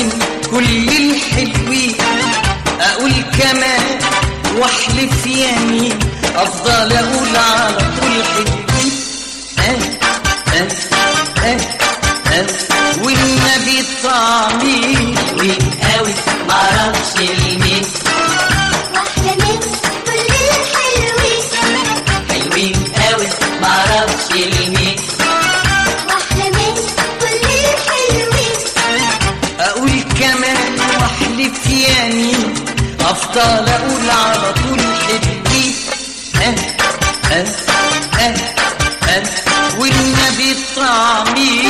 من كل الحلوين اقول كمان واحلف يمين افضل اقول على طول حلوين أه أه أه أه والنبي طعمي حلوين قوي معرفش المين واحلى من كل الحلوين حلوين قوي معرفش المين واحلى من كل الحلوين اقول كمان واحلف يمين افضل اقول على طول حلوين أه أه أه أه والنبي طعمي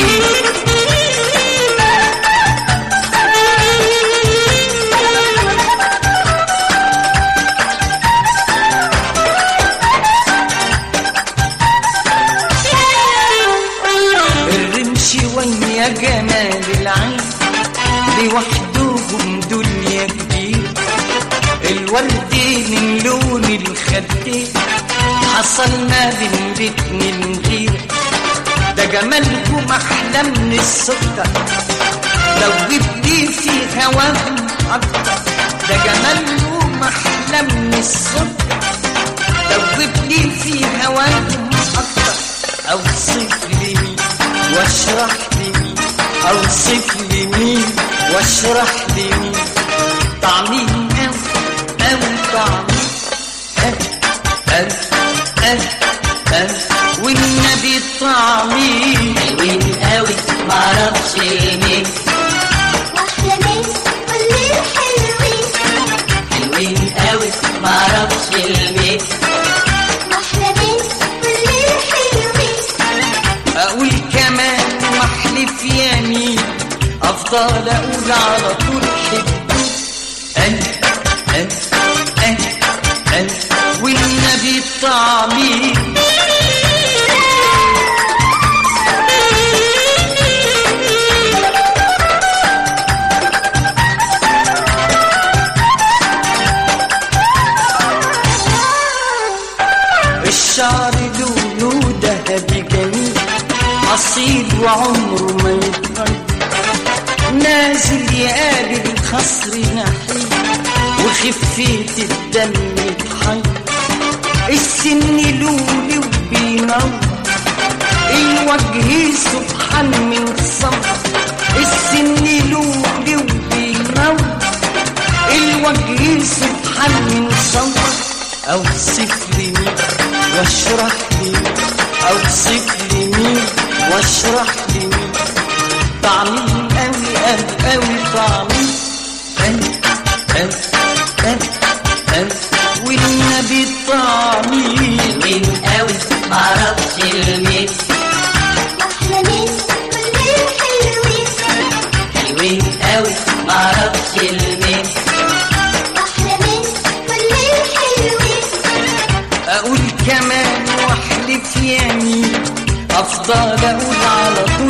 الرمش ويا جمال العين لوحدهم دنيا كبير الورد من لون الخدين حصل ما بين بيتنا غير ده جمالكم احلى من السكر لو جبتي في هواهم اكتر ده جمالكم احلى من السكر لو جبتي في هواهم اكتر اوصف لي مين واشرح لي مين اوصف لي مين واشرح لي مين طعمي او او طعمي أه أه أه أه والنبي طعمي حلوين قوي معرفش المين واحلى من كل الحلوين حلوين قوي معرفش المين واحلى من كل الحلوين اقول كمان واحلف يمين افضل اقول على طول حبي انت انت انت انت والنبي طعمي الشعر لونه ذهبي جميل أصيل وعمره ما يتغير نازل يقابل الخصر نحيل وخفية الدم يتحير السن لولي وبينور الوجه سبحان من صبر السن لولي وبينور الوجه سبحان من صبر اوصف لي مين واشرح لي مين اوصف لي مين واشرح لي مين طعمي قوي قوي قوي طعمي انت انت انت انت والنبي طعمي حلوين قوي معرفش المين واحلى من كل الحلوين حلوين قوي معرفش المين واحلى من كل الحلوين اقول كمان واحلف يمين افضل اقول على طول